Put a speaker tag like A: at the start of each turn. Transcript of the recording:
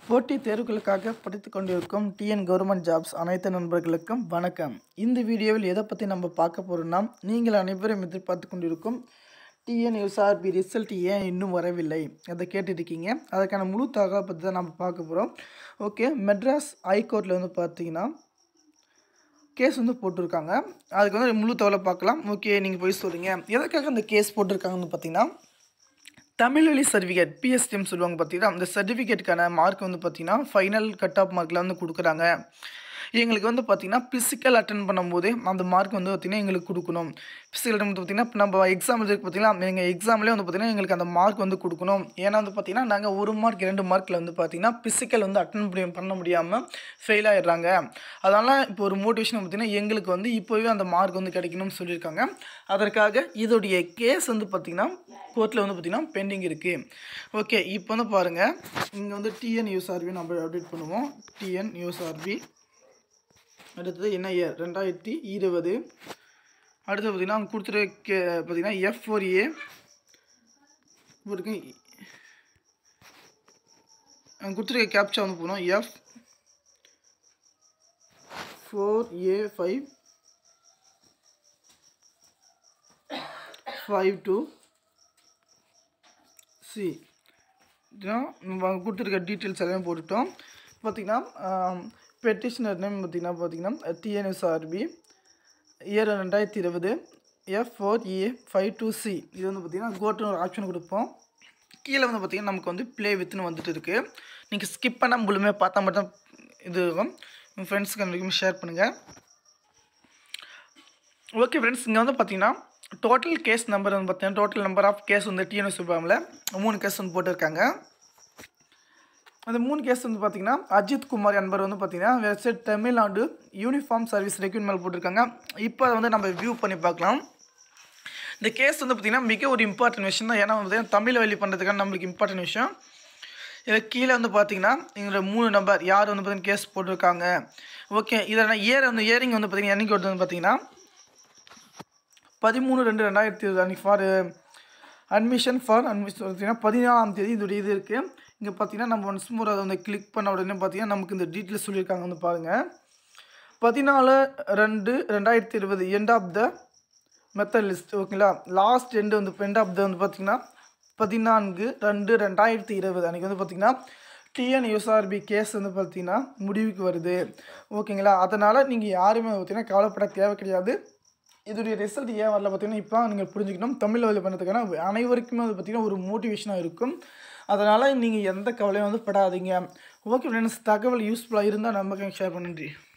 A: போட்டித் தேர்வுகளுக்காக படித்துக் கொண்டிருக்கும் டிஎன் கவர்மெண்ட் ஜாப்ஸ் அனைத்து நண்பர்களுக்கும் வணக்கம் இந்த வீடியோவில் எதை பற்றி நம்ம பார்க்க போகிறோம்னா நீங்கள் அனைவரும் எதிர்பார்த்து கொண்டிருக்கும் டிஎன் யூஎஸ்ஆர்பி ரிசல்ட் ஏன் இன்னும் வரவில்லை அதை கேட்டுருக்கீங்க அதற்கான முழு தகவலை பற்றி தான் நம்ம பார்க்க போகிறோம் ஓகே மெட்ராஸ் ஹைகோர்ட்டில் வந்து பார்த்தீங்கன்னா கேஸ் வந்து போட்டிருக்காங்க அதுக்கு வந்து முழு தகவலை பார்க்கலாம் ஓகே நீங்கள் போய் சொல்லுங்க எதுக்காக அந்த கேஸ் போட்டிருக்காங்கன்னு பார்த்தீங்கன்னா தமிழ் வழி சர்டிஃபிகேட் பிஎஸ்டிஎம் சொல்லுவாங்க பார்த்தீங்கன்னா அந்த சர்டிஃபிகேட்டுக்கான மார்க் வந்து பார்த்தீங்கன்னா ஃபைனல் கட் ஆஃப் மார்க்கில் வந்து கொடுக்குறாங்க எங்களுக்கு வந்து பார்த்தீங்கன்னா ஃபிசிக்கல் அட்டன் பண்ணும்போது அந்த மார்க் வந்து பார்த்தீங்கன்னா எங்களுக்கு கொடுக்கணும் ஃபிசிக்கல் அட்டன் பார்த்தீங்கன்னா இப்போ நம்ம எக்ஸாம் எழுதுக்கு பார்த்தீங்கன்னா எங்கள் எக்ஸாம்லேயே வந்து பார்த்தீங்கன்னா எங்களுக்கு அந்த மார்க் வந்து கொடுக்கணும் ஏன்னா வந்து பார்த்தீங்கன்னா நாங்கள் ஒரு மார்க் ரெண்டு மார்க்கில் வந்து பார்த்தீங்கன்னா ஃபிசிக்கல் வந்து அட்டன் பண்ணி பண்ண முடியாமல் ஃபெயில் ஆயிடுறாங்க அதனால் இப்போ ஒரு மோட்டிவேஷன் பார்த்தீங்கன்னா எங்களுக்கு வந்து இப்போவே அந்த மார்க் வந்து கிடைக்கணும்னு சொல்லியிருக்காங்க அதற்காக இதோடைய கேஸ் வந்து பார்த்திங்கன்னா கோர்ட்டில் வந்து பார்த்திங்கன்னா பெண்டிங் இருக்குது ஓகே இப்போ வந்து பாருங்கள் இங்கே வந்து டிஎன் யூஎஸ்ஆர்பி நம்ம அப்டேட் பண்ணுவோம் டிஎன் யூஎஸ்ஆர்பி அடுத்தது என்ன இயர் ரெண்டாயிரத்தி இருபது அடுத்து பார்த்திங்கன்னா அவங்க கொடுத்துருக்க பார்த்திங்கன்னா எஃப் ஃபோர் ஏ இருக்கு அவங்க கொடுத்துருக்க கேப்சா வந்து போகணும் F four A five five two C நம்ம கொடுத்துருக்க டீட்டெயில்ஸ் எல்லாமே போட்டுட்டோம் பார்த்திங்கன்னா பெட்டிஷனர் நேம் பார்த்திங்கன்னா பார்த்திங்கன்னா டிஎன்எஸ்ஆர்பி இயர் ரெண்டாயிரத்தி இருபது F four A five two C இது வந்து பார்த்திங்கன்னா கோட்டுன்னு ஒரு ஆப்ஷன் கொடுப்போம் கீழே வந்து பார்த்திங்கன்னா நமக்கு வந்து ப்ளே வித்துன்னு வந்துட்டு இருக்குது நீங்கள் ஸ்கிப் பண்ணால் முழுமையாக பார்த்தா மட்டும் இது இருக்கும் உங்கள் ஃப்ரெண்ட்ஸுக்கு அன்றைக்குமே ஷேர் பண்ணுங்கள் ஓகே ஃப்ரெண்ட்ஸ் இங்கே வந்து பார்த்தீங்கன்னா டோட்டல் கேஸ் நம்பர் வந்து பார்த்தீங்கன்னா டோட்டல் நம்பர் ஆஃப் கேஸ் வந்து டிஎன்எஸ் சுபாமில் மூணு கேஸ் வந்து போட்டிருக்காங்க அந்த மூணு கேஸ் வந்து பார்த்தீங்கன்னா அஜித் குமார் என்பவர் வந்து பார்த்தீங்கன்னா website Tamil Nadu uniform service recruitment போட்டிருக்காங்க இப்போ அதை வந்து நம்ம வியூ பண்ணி பார்க்கலாம் இந்த கேஸ் வந்து பார்த்திங்கன்னா மிக ஒரு இம்பார்ட்டன்ட் விஷயம் தான் ஏன்னா வந்து தமிழ் வழி பண்ணுறதுக்கான நம்மளுக்கு இம்பார்ட்டன்ட் விஷயம் இதில் கீழே வந்து பார்த்தீங்கன்னா எங்களோட மூணு நம்பர் யார் வந்து பார்த்தீங்கன்னா கேஸ் போட்டிருக்காங்க ஓகே இதில் இயர் வந்து இயரிங் வந்து பார்த்தீங்கன்னா என்னைக்கு வருது வந்து பார்த்தீங்கன்னா பதிமூணு ரெண்டு ரெண்டாயிரத்தி இருபது அன்றைக்கி ஃபார் அட்மிஷன் ஃபார் அட்மிஷன் பார்த்தீங்கன்னா பதினாலாம் தேதி இதோடைய இது இருக்குது இங்கே பார்த்தீங்கன்னா நம்ம ஒன்ஸ் மோர் அதை வந்து கிளிக் பண்ண உடனே பார்த்தீங்கன்னா நமக்கு இந்த டீட்டெயில்ஸ் சொல்லியிருக்காங்க வந்து பாருங்கள் பதினாலு ரெண்டு ரெண்டாயிரத்தி இருபது end of the method list ஓகேங்களா லாஸ்ட் எண்டு வந்து எண்ட் ஆஃப் த வந்து பார்த்திங்கன்னா பதினான்கு ரெண்டு ரெண்டாயிரத்தி இருபது அன்றைக்கி வந்து பார்த்திங்கன்னா டிஎன் யூஎஸ்ஆர்பி கேஸ் வந்து பார்த்திங்கன்னா முடிவுக்கு வருது ஓகேங்களா அதனால் நீங்கள் யாருமே பார்த்திங்கன்னா கவலைப்பட தேவை கிடையாது இதோடைய ரிசல்ட் ஏன் வரல பார்த்தீங்கன்னா இப்போ நீங்கள் புரிஞ்சுக்கணும் தமிழ் வழி பண்ணுறதுக்கான அனைவருக்குமே வந்து பார்த்திங்கன்னா ஒரு மோட்டிவேஷனாக இருக்கும் அதனால் நீங்கள் எந்த கவலையும் வந்து படாதீங்க ஓகே ஃப்ரெண்ட்ஸ் தகவல் யூஸ்ஃபுல்லாக இருந்தால் நமக்கு ஷேர் பண்ணுறேன்